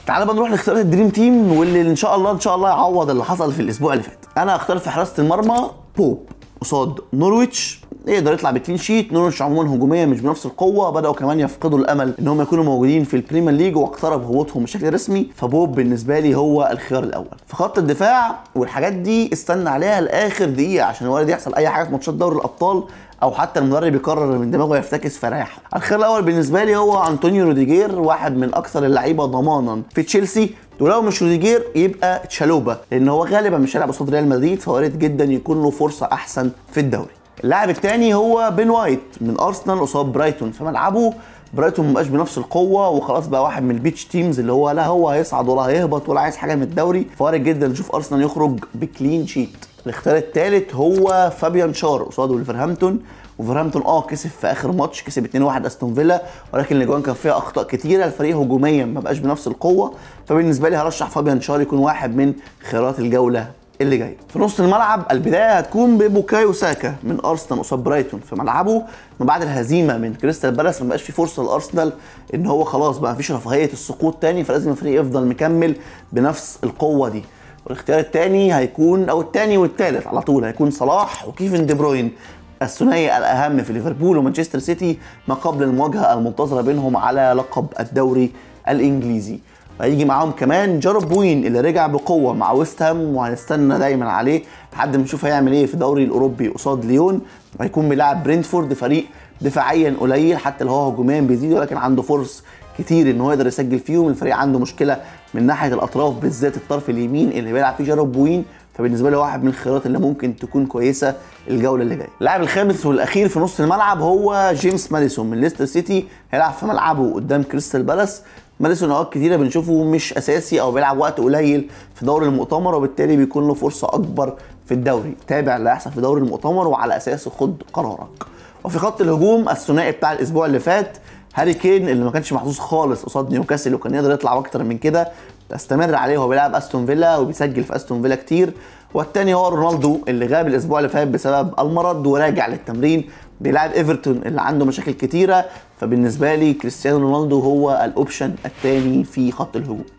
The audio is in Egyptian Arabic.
تعالى بقى نروح لاختيارات الدريم تيم واللي ان شاء الله ان شاء الله يعوض اللي حصل في الاسبوع اللي فات انا اختار في حراسه المرمى بوب قصاد نورويتش يقدر يطلع بكلين شيت نورويتش عموما هجوميا مش بنفس القوه بداوا كمان يفقدوا الامل ان هم يكونوا موجودين في البريمير ليج واقترب هبوطهم بشكل رسمي فبوب بالنسبه لي هو الخيار الاول في خط الدفاع والحاجات دي استنى عليها لاخر دقيقه عشان وارد يحصل اي حاجه في ماتشات دوري الابطال او حتى المدرب يقرر من دماغه يفتكس فريح الخيار الاول بالنسبه لي هو انطونيو روديجير واحد من اكثر اللعيبه ضمانا في تشيلسي ولو مش روديجير يبقى تشالوبا لان هو غالبا مش هيلعب قصاد ريال مدريد فوارد جدا يكون له فرصه احسن في الدوري اللاعب الثاني هو بين وايت من ارسنال قصاد برايتون في ملعبه برايتون مبقاش بنفس القوه وخلاص بقى واحد من البيتش تيمز اللي هو لا هو هيصعد ولا هيهبط ولا عايز حاجه من الدوري فوارد جدا نشوف ارسنال يخرج بكلين شيت الاختيار الثالث هو فابيان شار قصاد ولفرهامبتون وفرهامبتون اه كسب في اخر ماتش كسب 2-1 استون فيلا ولكن الاجوان كان فيها اخطاء كتيره الفريق هجوميا ما بقاش بنفس القوه فبالنسبه لي هرشح فابيان شار يكون واحد من خيارات الجوله اللي جاي في نص الملعب البدايه هتكون ببوكايو ساكا من ارسنال قصاد برايتون في ملعبه ما بعد الهزيمه من كريستال بالاس ما بقاش في فرصه لارسنال ان هو خلاص بقى مفيش رفاهيه السقوط تاني فلازم الفريق يفضل مكمل بنفس القوه دي والاختيار الثاني هيكون او الثاني والثالث على طول هيكون صلاح وكيفن دي بروين الثنائي الاهم في ليفربول ومانشستر سيتي ما قبل المواجهه المنتظره بينهم على لقب الدوري الانجليزي وهيجي معاهم كمان جارب بوين اللي رجع بقوه مع ويست هام وهنستنى دايما عليه لحد ما نشوف هيعمل ايه في الدوري الاوروبي قصاد ليون وهيكون بيلعب برينتفورد فريق دفاعيا قليل حتى لو هو هجوميا بيزيد ولكن عنده فرص كتير ان هو يقدر يسجل فيهم الفريق عنده مشكله من ناحيه الاطراف بالذات الطرف اليمين اللي بيلعب فيه جارب بوين فبالنسبه لي واحد من الخيارات اللي ممكن تكون كويسه الجوله اللي جايه اللاعب الخامس والاخير في نص الملعب هو جيمس ماديسون من ليستر سيتي هيلعب في ملعبه قدام كريستال بالاس ماديسون اوقات كتيره بنشوفه مش اساسي او بيلعب وقت قليل في دوري المؤتمر وبالتالي بيكون له فرصه اكبر في الدوري تابع اللي هيحصل في دوري المؤتمر وعلى اساسه خد قرارك وفي خط الهجوم الثنائي بتاع الاسبوع اللي فات هاري كين اللي ما كانش محظوظ خالص قصاد نيوكاسل وكان يقدر يطلع اكتر من كده استمر عليه وهو بيلعب استون فيلا وبيسجل في استون فيلا كتير والتاني هو رونالدو اللي غاب الاسبوع اللي فات بسبب المرض وراجع للتمرين بيلعب ايفرتون اللي عنده مشاكل كتيره فبالنسبه لي كريستيانو رونالدو هو الاوبشن الثاني في خط الهجوم